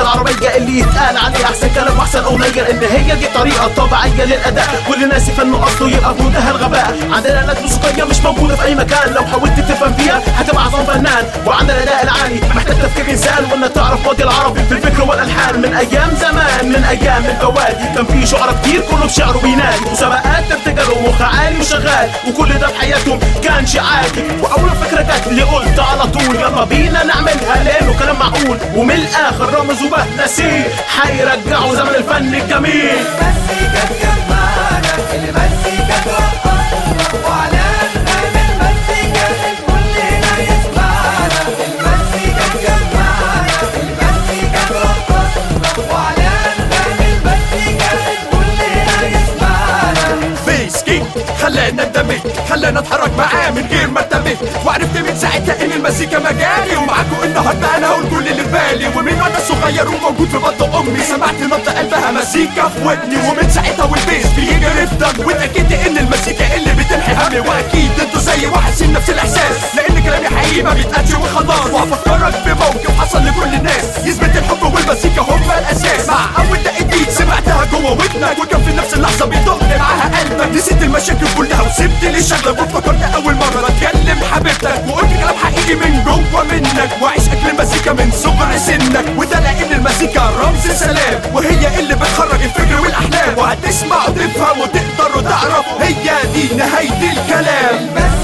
العربية اللي يتقال عليها احسن كلام واحسن اغنية لان هي دي طريقة طبيعية للاداء كل الناس فنه اصله يبقى في منتهى الغباء عندنا الات موسيقية مش موجودة في اي مكان لو حاولت تفهم فيها هتبقى اعظم فنان وعندنا الاداء العالي محتاج تفكير انسان وانك تعرف ماضي العربي في الفكر والالحان من ايام زمان من ايام البوادي كان في شعراء كتير كله بشعره بينادي مسابقات ترتجل ومخ عالي وشغال وكل ده في حياتهم كان شيء عادي واول فكره جت لي قلت على طول يلا بينا نعملها لانه كلام معقول ومن الاخر رامز وبه نسيه حيرجعوا زمن الفن الجميل المزيكا تجمعنا المزيكا ترقصنا وعلى أنغام المزيكا الكل هنا يسمعنا المزيكا تجمعنا المزيكا ترقصنا وعلى أنغام المزيكا الكل هنا يسمعنا بيس كينج خلانا اندمج خلانا اتحرك معاه من غير ما انتبه وعرفت من ساعتها ان المزيكا مجالي ومعاكم النهارده انا هقول كل اللي في بالي ومن وانا صغير وموجود في بطن امي سمعت نبض قلبها مزيكا في ودني ومن ساعتها والبيس بيجري في دمي واتاكدت ان المزيكا اللي بتمحي همي واكيد انتوا زيي وحاسين نفس الاحساس لان كلامي حقيقي ما بيتقالش وخلاص وهفكرك بموقف حصل لكل الناس يثبت الحب والمزيكا هما الاساس مع اول دقه بيت سمعتها جوه ودنك وكان في نفس اللحظه بيدق معاها قلبك نسيت المشاكل كلها وسبت لي شغلك وافتكرت اول مره اتكلم حبيبتك وقلت كلام حقيقي من جوه منك وعيش اكل المزيكا من صغر سنك وده لان المزيكا رمز سلام وهي اللي بتخرج الفكر والاحلام وهتسمع وتفهم وتقدر وتعرف هي دي نهايه الكلام المزيكا